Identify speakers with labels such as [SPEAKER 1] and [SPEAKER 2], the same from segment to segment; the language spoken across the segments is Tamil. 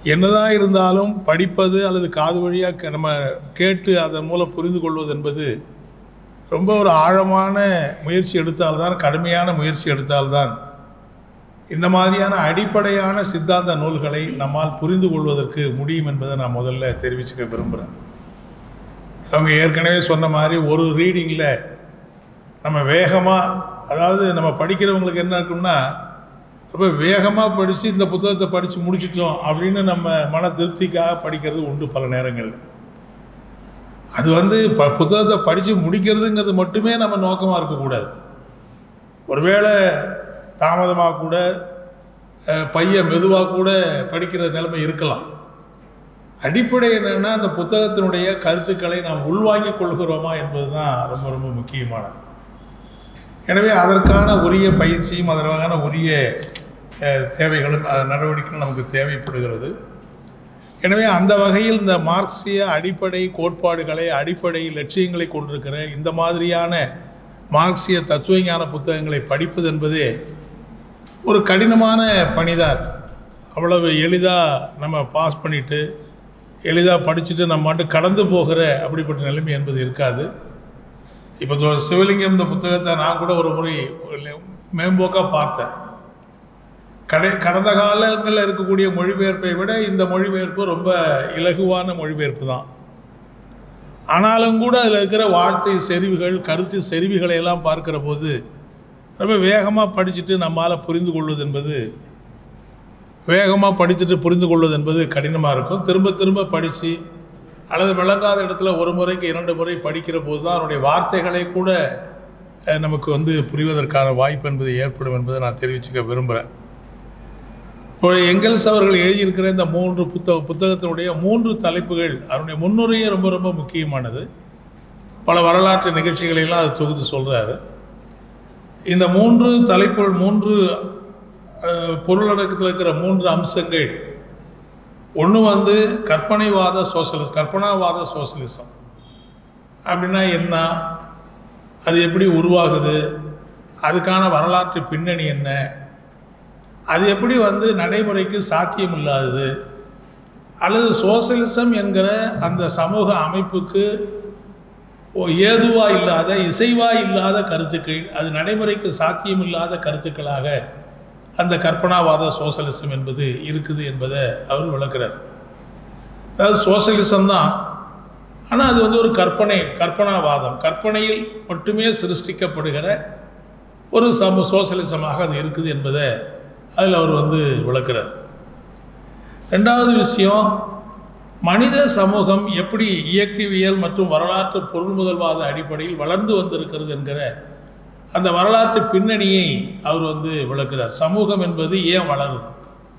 [SPEAKER 1] என்னதான் இருந்தாலும் படிப்பது அல்லது காது வழியாக நம்ம கேட்டு அதன் மூலம் புரிந்து கொள்வது என்பது ரொம்ப ஒரு ஆழமான முயற்சி எடுத்தால்தான் கடுமையான முயற்சி எடுத்தால்தான் இந்த மாதிரியான அடிப்படையான சித்தாந்த நூல்களை நம்மால் புரிந்து கொள்வதற்கு முடியும் என்பதை நான் முதல்ல தெரிவிச்சுக்க விரும்புகிறேன் அவங்க ஏற்கனவே சொன்ன மாதிரி ஒரு ரீடிங்கில் நம்ம வேகமாக அதாவது நம்ம படிக்கிறவங்களுக்கு என்ன இருக்கும்னா ரொம்ப வேகமாக படித்து இந்த புத்தகத்தை படித்து முடிச்சிட்டோம் அப்படின்னு நம்ம மன திருப்திக்காக படிக்கிறது உண்டு பல நேரங்களில் அது வந்து ப புத்தகத்தை படித்து முடிக்கிறதுங்கிறது மட்டுமே நம்ம நோக்கமாக இருக்கக்கூடாது ஒருவேளை தாமதமாக கூட அஹ், பையன் மெதுவாக கூட படிக்கிற நிலைமை இருக்கலாம் அடிப்படை என்னென்னா அந்த புத்தகத்தினுடைய கருத்துக்களை நாம் உள்வாங்கிக் கொள்கிறோமா என்பது தான் ரொம்ப ரொம்ப முக்கியமானது எனவே அதற்கான உரிய பயிற்சியும் அதற்கான உரிய அஹ், தேவைகளும் அஹ், நடவடிக்கைகளும் நமக்கு தேவைப்படுகிறது எனவே அந்த வகையில் இந்த மார்க்சிய அடிப்படை கோட்பாடுகளை அடிப்படை லட்சியங்களை கொண்டிருக்கிற இந்த மாதிரியான மார்க்சிய தத்துவஞான புத்தகங்களை படிப்பது என்பதே ஒரு கடினமான பணிதான் அவ்வளவு எளிதாக நம்ம பாஸ் பண்ணிட்டு எளிதாக படிச்சுட்டு நம்ம மட்டும் கடந்து போகிற அப்படிப்பட்ட நிலைமை என்பது இருக்காது இப்போ தொ- சிவலிங்கம் இந்த புத்தகத்தை நான் கூட ஒரு முறை மேம்போக்காக பார்த்தேன் கடை கடந்த காலங்களில் இருக்கக்கூடிய மொழிபெயர்ப்பை விட இந்த மொழிபெயர்ப்பு ரொம்ப இலகுவான மொழிபெயர்ப்பு தான் ஆனாலும் கூட அதில் இருக்கிற வார்த்தை செறிவுகள் கருத்து செறிவுகளை எல்லாம் பார்க்கிற போது ரொம்ப வேகமாக படிச்சுட்டு நம்மால் புரிந்து கொள்வது என்பது வேகமாக படிச்சுட்டு புரிந்து கொள்வது என்பது கடினமாக இருக்கும் திரும்ப திரும்ப படித்து அல்லது விளங்காத இடத்துல ஒரு முறைக்கு இரண்டு முறை படிக்கிற போது தான் அதனுடைய வார்த்தைகளை கூட அஹ், நமக்கு வந்து புரிவதற்கான வாய்ப்பு என்பது ஏற்படும் என்பதை நான் தெரிவிச்சுக்க விரும்புகிறேன் இப்போ எங்கெல்ஸ் அவர்கள் எழுதியிருக்கிற இந்த மூன்று புத்தக புத்தகத்தினுடைய மூன்று தலைப்புகள் அதனுடைய முன்னுரையே ரொம்ப ரொம்ப முக்கியமானது பல வரலாற்று நிகழ்ச்சிகளை எல்லாம் அது தொகுத்து சொல்கிறாரு இந்த மூன்று தலைப்புகள் மூன்று அஹ், பொருளடக்கத்தில் இருக்கிற மூன்று அம்சங்கள் ஒன்று வந்து கற்பனைவாத சோசலிசம் கற்பனாவாத சோசலிசம் அப்படின்னா என்ன அது எப்படி உருவாகுது அதுக்கான வரலாற்று பின்னணி என்ன அது எப்படி வந்து நடைமுறைக்கு சாத்தியம் இல்லாதது அல்லது சோசலிசம் என்கிற அந்த சமூக அமைப்புக்கு ஓ- ஏதுவா இல்லாத இசைவா இல்லாத கருத்துக்கள் அது நடைமுறைக்கு சாத்தியம் இல்லாத கருத்துக்களாக அந்த கற்பனாவாத சோசலிசம் என்பது இருக்குது என்பதை அவர் விளக்குறார் அதாவது சோசலிசம் தான் ஆனால் அது வந்து ஒரு கற்பனை கற்பனாவாதம் கற்பனையில் மட்டுமே சிருஷ்டிக்கப்படுகிற ஒரு சம சோசலிசமாக அது இருக்குது என்பதை அதில் அவர் வந்து விளக்குறார் ரெண்டாவது விஷயம் மனித சமூகம் எப்படி இயக்கவியல் மற்றும் வரலாற்று பொருள்முதல்வாத அடிப்படையில் வளர்ந்து வந்திருக்கிறது என்கிற அந்த வரலாற்று பின்னணியை அவர் வந்து விளக்குறார் சமூகம் என்பது ஏன் வளருது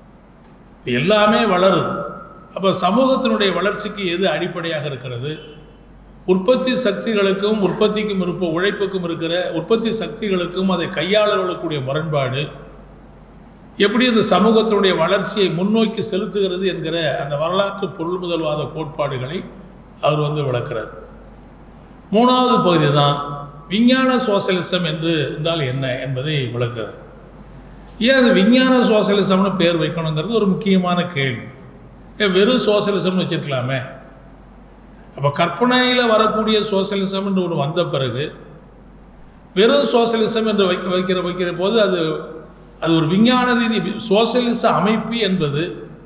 [SPEAKER 1] இப்ப எல்லாமே வளருது அப்போ சமூகத்தினுடைய வளர்ச்சிக்கு எது அடிப்படையாக இருக்கிறது உற்பத்தி சக்திகளுக்கும் உற்பத்திக்கும் இருப்ப உழைப்புக்கும் இருக்கிற உற்பத்தி சக்திகளுக்கும் அதை கையாளர்களுக்குடைய முரண்பாடு எப்படி இந்த சமூகத்தினுடைய வளர்ச்சியை முன்னோக்கி செலுத்துகிறது என்கிற அந்த வரலாற்று பொருள் முதல்வாத கோட்பாடுகளை அவர் வந்து விளக்குறார் மூணாவது பகுதி தான் விஞ்ஞான சோசலிசம் என்று என்றால் என்ன என்பதை விளக்குறார் ஏன் அது விஞ்ஞான சோசலிசம்னு பேர் வைக்கணுங்கிறது ஒரு முக்கியமான கேள்வி ஏன் வெறும் சோசலிசம்னு வச்சிருக்கலாமே அப்போ கற்பனையில் வரக்கூடிய சோசலிசம் என்று ஒன்று வந்த பிறகு வெறும் சோசலிசம் என்று வைக்க வைக்கிற வைக்கிற போது அது அது ஒரு விஞ்ஞான ரீதி சோசலிச அமைப்பு என்பது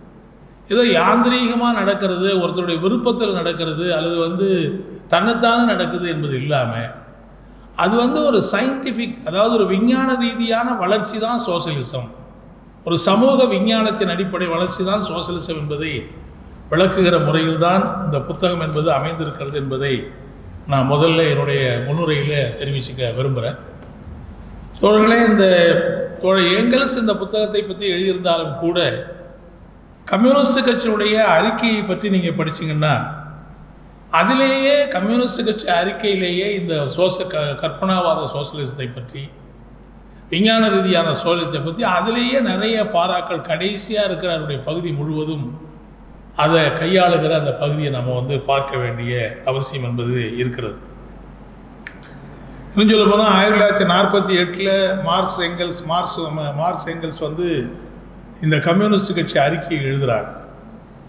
[SPEAKER 1] ஏதோ யாந்திரீகமாக நடக்கிறது ஒருத்தருடைய விருப்பத்தில் நடக்கிறது அல்லது வந்து தன்னைத்தானே நடக்குது என்பது இல்லாமல் அது வந்து ஒரு சயின்டிஃபிக் அதாவது ஒரு விஞ்ஞான ரீதியான வளர்ச்சி தான் சோசலிசம் ஒரு சமூக விஞ்ஞானத்தின் அடிப்படை வளர்ச்சி தான் சோசலிசம் என்பதை விளக்குகிற முறையில் தான் இந்த புத்தகம் என்பது அமைந்திருக்கிறது என்பதை நான் முதல்ல என்னுடைய முன்னுரையில் தெரிவிச்சுக்க விரும்புகிறேன் தோழர்களே இந்த தோழர் ஏங்கல்ஸ் இந்த புத்தகத்தை பற்றி எழுதியிருந்தாலும் கூட கம்யூனிஸ்ட் கட்சியுடைய அறிக்கையை பற்றி நீங்கள் படிச்சீங்கன்னா அதிலேயே கம்யூனிஸ்ட் கட்சி அறிக்கையிலேயே இந்த சோச க கற்பனாவாத சோசலிசத்தை பற்றி விஞ்ஞான ரீதியான சோழத்தை பற்றி அதிலேயே நிறைய பாராக்கள் கடைசியாக இருக்கிற அதனுடைய பகுதி முழுவதும் அதை கையாளுகிற அந்த பகுதியை நம்ம வந்து பார்க்க வேண்டிய அவசியம் என்பது இருக்கிறது இன்னும் சொல்ல போனால் ஆயிரத்தி தொள்ளாயிரத்தி நாற்பத்தி எட்டில் Marx Engels Marx Marx Engels வந்து இந்த கம்யூனிஸ்ட் கட்சி அறிக்கையை எழுதுகிறாங்க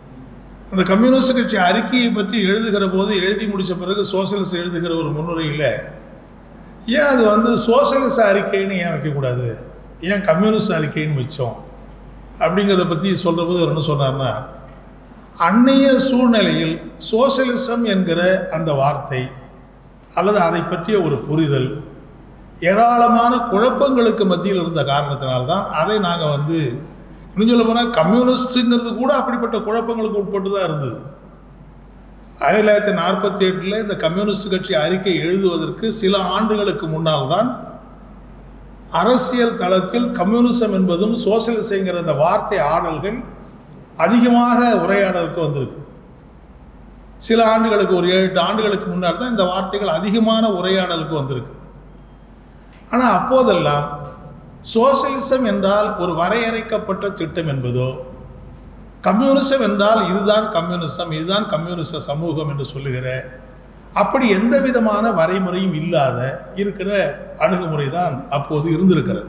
[SPEAKER 1] அந்த கம்யூனிஸ்ட் கட்சி அறிக்கையை பற்றி எழுதுகிற போது எழுதி முடித்த பிறகு சோசியலிஸ்ட் எழுதுகிற ஒரு முன்னுரையில் ஏன் அது வந்து சோசியலிச அறிக்கைன்னு ஏன் வைக்கக்கூடாது ஏன் கம்யூனிஸ்ட் அறிக்கைன்னு வச்சோம் அப்படிங்கிறத பற்றி சொல்கிற போது அவர் என்ன சொன்னார்னா அன்னைய சூழ்நிலையில் சோசியலிசம் என்கிற அந்த வார்த்தை அல்லது அதை பற்றிய ஒரு புரிதல் ஏராளமான குழப்பங்களுக்கு மத்தியில் இருந்த காரணத்தினால்தான் அதை நாங்கள் வந்து இன்னும் சொல்ல போனால் கம்யூனிஸ்ட்டுங்கிறது கூட அப்படிப்பட்ட குழப்பங்களுக்கு உட்பட்டு தான் இருந்தது ஆயிரத்தி தொள்ளாயிரத்தி நாற்பத்தி எட்டில் இந்த கம்யூனிஸ்ட் கட்சி அறிக்கை எழுதுவதற்கு சில ஆண்டுகளுக்கு முன்னால் தான் அரசியல் தளத்தில் கம்யூனிசம் என்பதும் சோசியலிசங்கிற இந்த வார்த்தை ஆடல்கள் அதிகமாக உரையாடலுக்கு வந்திருக்கு சில ஆண்டுகளுக்கு ஒரு ஏழு எட்டு ஆண்டுகளுக்கு முன்னாடி தான் இந்த வார்த்தைகள் அதிகமான உரையாடலுக்கு வந்திருக்கு ஆனால் அப்போதெல்லாம் சோசியலிசம் என்றால் ஒரு வரையறைக்கப்பட்ட திட்டம் என்பதோ கம்யூனிசம் என்றால் இதுதான் கம்யூனிசம் இதுதான் கம்யூனிச சமூகம் என்று சொல்லுகிற அப்படி எந்த விதமான வரைமுறையும் இல்லாத இருக்கிற அணுகுமுறை தான் அப்போது இருந்திருக்கிறது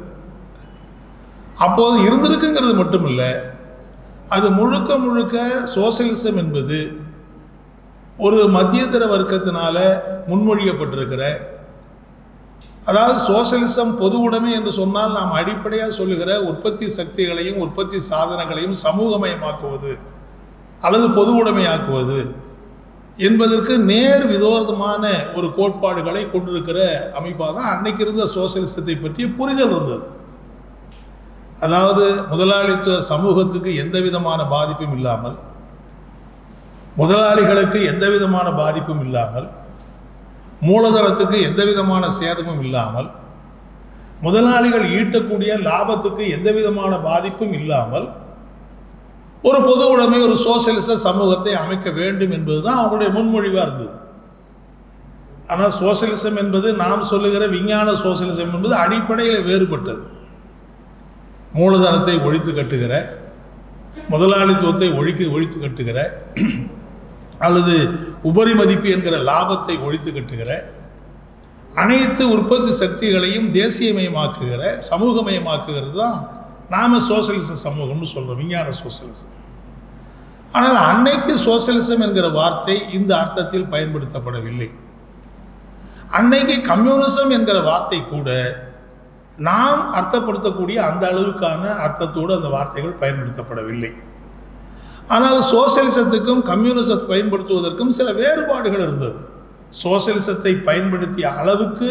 [SPEAKER 1] அப்போது இருந்திருக்குங்கிறது மட்டுமில்ல அது முழுக்க முழுக்க சோசியலிசம் என்பது ஒரு மத்தியதர வர்க்கத்தினால முன்மொழியப்பட்டிருக்கிற அதாவது சோசியலிசம் பொது உடைமை என்று சொன்னால் நாம் அடிப்படையாக சொல்லுகிற உற்பத்தி சக்திகளையும் உற்பத்தி சாதனங்களையும் சமூகமயமாக்குவது அல்லது பொது உடைமையாக்குவது என்பதற்கு நேர் விரோதமான ஒரு கோட்பாடுகளை கொண்டிருக்கிற அமைப்பாக தான் அன்னைக்கு இருந்த சோசியலிசத்தை பற்றிய புரிதல் இருந்தது அதாவது முதலாளித்துவ சமூகத்துக்கு எந்த விதமான பாதிப்பும் இல்லாமல் முதலாளிகளுக்கு எந்த விதமான பாதிப்பும் இல்லாமல் மூலதனத்துக்கு எந்த விதமான சேதமும் இல்லாமல் முதலாளிகள் ஈட்டக்கூடிய லாபத்துக்கு எந்த விதமான பாதிப்பும் இல்லாமல் ஒரு பொது உடைமை ஒரு சோசியலிச சமூகத்தை அமைக்க வேண்டும் என்பதுதான் அவங்களுடைய முன்மொழிவாக இருந்தது ஆனால் சோசியலிசம் என்பது நாம் சொல்லுகிற விஞ்ஞான சோசியலிசம் என்பது அடிப்படையில் வேறுபட்டது மூலதனத்தை ஒழித்து கட்டுகிற முதலாளித்துவத்தை ஒழிக்கு ஒழித்து கட்டுகிற அல்லது உபரி மதிப்பு என்கிற லாபத்தை ஒழித்து கட்டுகிற அனைத்து உற்பத்தி சக்திகளையும் தேசியமயமாக்குகிற சமூகமயமாக்குகிறது தான் நாம சோசியலிச சமூகம்னு சொல்கிறோம் விஞ்ஞான சோசியலிசம் ஆனால் அன்னைக்கு சோசியலிசம் என்கிற வார்த்தை இந்த அர்த்தத்தில் பயன்படுத்தப்படவில்லை அன்னைக்கு கம்யூனிசம் என்கிற வார்த்தை கூட நாம் அர்த்தப்படுத்தக்கூடிய அந்த அளவுக்கான அர்த்தத்தோடு அந்த வார்த்தைகள் பயன்படுத்தப்படவில்லை ஆனால் சோசியலிசத்துக்கும் கம்யூனிசத்தை பயன்படுத்துவதற்கும் சில வேறுபாடுகள் இருந்தது சோசியலிசத்தை பயன்படுத்திய அளவுக்கு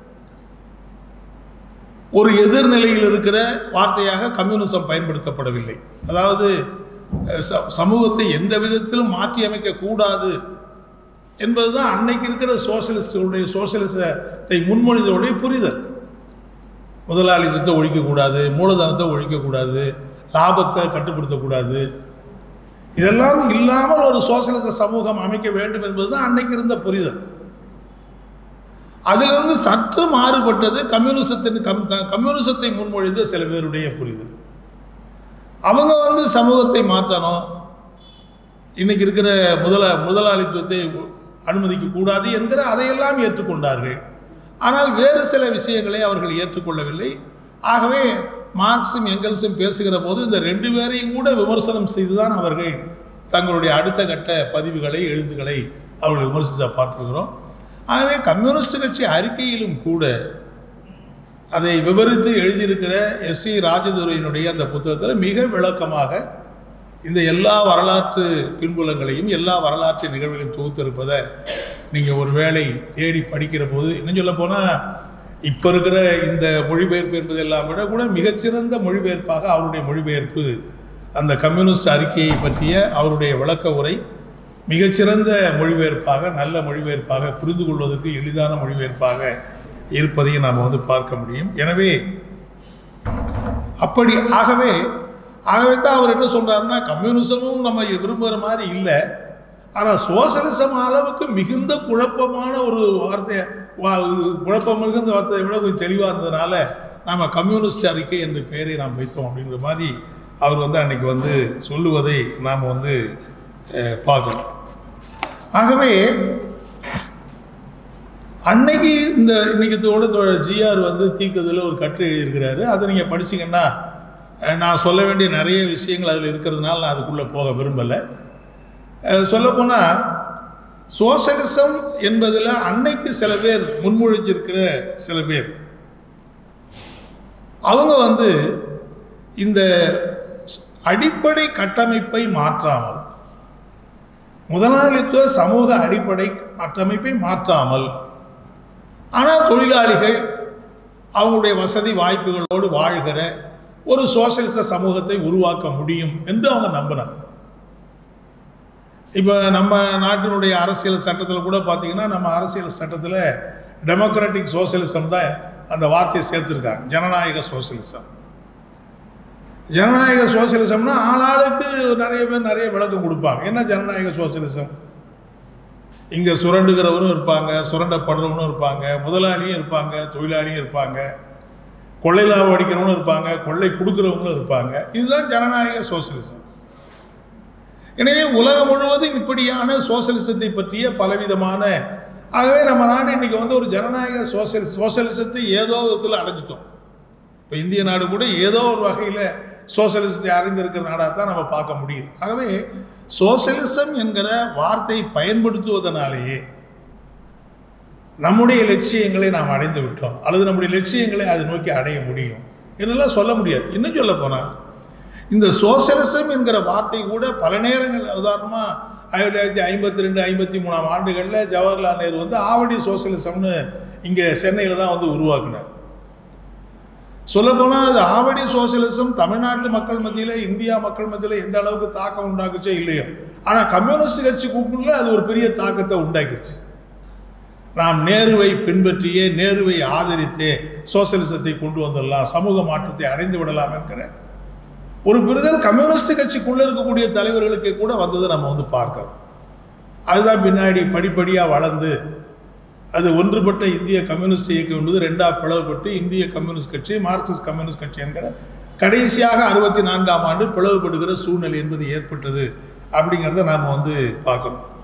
[SPEAKER 1] ஒரு எதிர்நிலையில் இருக்கிற வார்த்தையாக கம்யூனிசம் பயன்படுத்தப்படவில்லை அதாவது ச- சமூகத்தை எந்த விதத்திலும் மாற்றி அமைக்க கூடாது என்பதுதான் அன்னைக்கு இருக்கிற சோசியலிஸ்டுடைய சோசியலிசத்தை முன்மொழிதலுடைய புரிதல் முதலாளித்தத்தை ஒழிக்கக்கூடாது மூலதனத்தை ஒழிக்கக்கூடாது லாபத்தை கட்டுப்படுத்தக்கூடாது இதெல்லாம் இல்லாமல் ஒரு சோசியலிச சமூகம் அமைக்க வேண்டும் என்பதுதான் அன்னைக்கு இருந்த புரிதல் அதிலிருந்து சற்று மாறுபட்டது கம்யூனிசத்தின் கம் த- கம்யூனிசத்தை முன்மொழிந்த சில பேருடைய புரிதல் அவங்க வந்து சமூகத்தை மாற்றணும் இன்னைக்கு இருக்கிற முதல முதலாளித்துவத்தை அனுமதிக்க கூடாது என்கிற அதையெல்லாம் ஏற்றுக்கொண்டார்கள் ஆனால் வேறு சில விஷயங்களை அவர்கள் ஏற்றுக்கொள்ளவில்லை ஆகவே மார்க்சும் எங்கல்ஸும் பேசுகிற போது இந்த ரெண்டு பேரையும் கூட விமர்சனம் செய்துதான் அவர்கள் தங்களுடைய அடுத்த கட்ட பதிவுகளை எழுத்துக்களை அவர்கள் விமர்சித்த பார்த்துருக்கிறோம் ஆகவே கம்யூனிஸ்ட் கட்சி அறிக்கையிலும் கூட அதை விவரித்து எழுதியிருக்கிற எஸ் சி ராஜதுரையினுடைய அந்த புத்தகத்தில் மிக விளக்கமாக இந்த எல்லா வரலாற்று பின்புலங்களையும் எல்லா வரலாற்று நிகழ்வுகளையும் தொகுத்திருப்பதை நீங்கள் ஒரு வேளை தேடி படிக்கிற போது இன்னும் சொல்ல போனால் இப்போ இருக்கிற இந்த மொழிபெயர்ப்பு என்பதெல்லாம் விட கூட மிகச்சிறந்த மொழிபெயர்ப்பாக அவருடைய மொழிபெயர்ப்பு அந்த கம்யூனிஸ்ட் அறிக்கையை பற்றிய அவருடைய விளக்க உரை மிகச்சிறந்த மொழிபெயர்ப்பாக நல்ல மொழிபெயர்ப்பாக புரிந்து கொள்வதற்கு எளிதான மொழிபெயர்ப்பாக இருப்பதையும் நாம் வந்து பார்க்க முடியும் எனவே அப்படி ஆகவே ஆகவே தான் அவர் என்ன சொல்றாருன்னா கம்யூனிசமும் நம்ம விரும்புகிற மாதிரி இல்லை ஆனால் சோசலிசம் அளவுக்கு மிகுந்த குழப்பமான ஒரு வார்த்தை வா- குழப்பம் மிகுந்த வார்த்தையை விட கொஞ்சம் தெளிவாக இருந்ததுனால நாம் கம்யூனிஸ்ட் அறிக்கை என்ற பெயரை நாம் வைத்தோம் அப்படிங்கிற மாதிரி அவர் வந்து அன்னைக்கு வந்து சொல்லுவதை நாம் வந்து அஹ், பார்க்கணும் ஆகவே அன்னைக்கு இந்த இன்னைக்கு ஜிஆர் வந்து தீக்கதில் ஒரு கட்டுரை எழுதியிருக்கிறாரு அதை நீங்கள் படிச்சீங்கன்னா அஹ், நான் சொல்ல வேண்டிய நிறைய விஷயங்கள் அதில் இருக்கிறதுனால நான் அதுக்குள்ளே போக விரும்பலை சொல்லப்போனால் சோசலிசம் என்பதில் அன்னைக்கு சில பேர் முன்மொழிஞ்சிருக்கிற சில பேர் அவங்க வந்து இந்த அடிப்படை கட்டமைப்பை மாற்றாமல் முதலாளித்துவ சமூக அடிப்படை கட்டமைப்பை மாற்றாமல் ஆனால் தொழிலாளிகள் அவங்களுடைய வசதி வாய்ப்புகளோடு வாழ்கிற ஒரு சோசியலிச சமூகத்தை உருவாக்க முடியும் என்று அவங்க நம்பினாங்க இப்போ நம்ம நாட்டினுடைய அரசியல் சட்டத்தில் கூட பார்த்தீங்கன்னா நம்ம அரசியல் சட்டத்தில் டெமோக்ராட்டிக் சோசியலிசம் தான் அந்த வார்த்தையை சேர்த்துருக்காங்க ஜனநாயக சோசியலிசம் ஜனநாயக சோசியலிசம்னா ஆளாளுக்கு நிறைய பேர் நிறைய விளக்கம் கொடுப்பாங்க என்ன ஜனநாயக சோசியலிசம் இங்கே சுரண்டுகிறவரும் இருப்பாங்க சுரண்டப்படுறவனும் இருப்பாங்க முதலாளியும் இருப்பாங்க தொழிலாளியும் இருப்பாங்க கொள்ளை லாபம் அடிக்கிறவனும் இருப்பாங்க கொள்ளை கொடுக்குறவங்களும் இருப்பாங்க இதுதான் ஜனநாயக சோசியலிசம் எனவே உலகம் முழுவதும் இப்படியான சோசியலிசத்தை பற்றிய பலவிதமான ஆகவே நம்ம நாடு இன்னைக்கு வந்து ஒரு ஜனநாயக சோசியல் சோசியலிசத்தை ஏதோ விதத்தில் அடைஞ்சிட்டோம் இப்போ இந்திய நாடு கூட ஏதோ ஒரு வகையில் சோசியலிசத்தை அறிந்திருக்கிற நாடாக தான் நம்ம பார்க்க முடியுது ஆகவே சோசியலிசம் என்கிற வார்த்தை பயன்படுத்துவதனாலேயே நம்முடைய லட்சியங்களை நாம் அடைந்து விட்டோம் அல்லது நம்முடைய லட்சியங்களை அதை நோக்கி அடைய முடியும் என்னெல்லாம் சொல்ல முடியாது இன்னும் சொல்ல போனால் இந்த சோசியலிசம் என்கிற வார்த்தை கூட பல நேரங்கள் உதாரணமாக ஆயிரத்தி தொள்ளாயிரத்தி ஐம்பத்தி ரெண்டு ஐம்பத்தி மூணாம் ஆண்டுகளில் ஜவஹர்லால் நேரு வந்து ஆவடி சோசியலிசம்னு இங்கே சென்னையில் தான் வந்து உருவாக்குனார் சொல்லப்போனால் அது ஆவடி சோசியலிசம் தமிழ்நாட்டு மக்கள் மத்தியில் இந்தியா மக்கள் மத்தியில் எந்த அளவுக்கு தாக்கம் உண்டாக்குச்சோ இல்லையோ ஆனால் கம்யூனிஸ்ட் கட்சிக்குள்ள அது ஒரு பெரிய தாக்கத்தை உண்டாக்கிடுச்சு நாம் நேருவை பின்பற்றியே நேருவை ஆதரித்தே சோசியலிசத்தை கொண்டு வந்துடலாம் சமூக மாற்றத்தை அடைந்து விடலாம் என்கிற ஒரு புரிதல் கம்யூனிஸ்ட் கட்சிக்குள்ளே இருக்கக்கூடிய தலைவர்களுக்கு கூட வந்ததை நம்ம வந்து பார்க்கிறோம் அதுதான் பின்னாடி படிப்படியாக வளர்ந்து அது ஒன்றுபட்ட இந்திய கம்யூனிஸ்ட் இயக்கம் என்பது ரெண்டாக பிளவுபட்டு இந்திய கம்யூனிஸ்ட் கட்சி மார்க்சிஸ்ட் கம்யூனிஸ்ட் கட்சி என்கிற கடைசியாக அறுபத்தி நான்காம் ஆண்டு பிளவுபடுகிற சூழ்நிலை என்பது ஏற்பட்டது அப்படிங்கிறத நாம் வந்து பார்க்குறோம்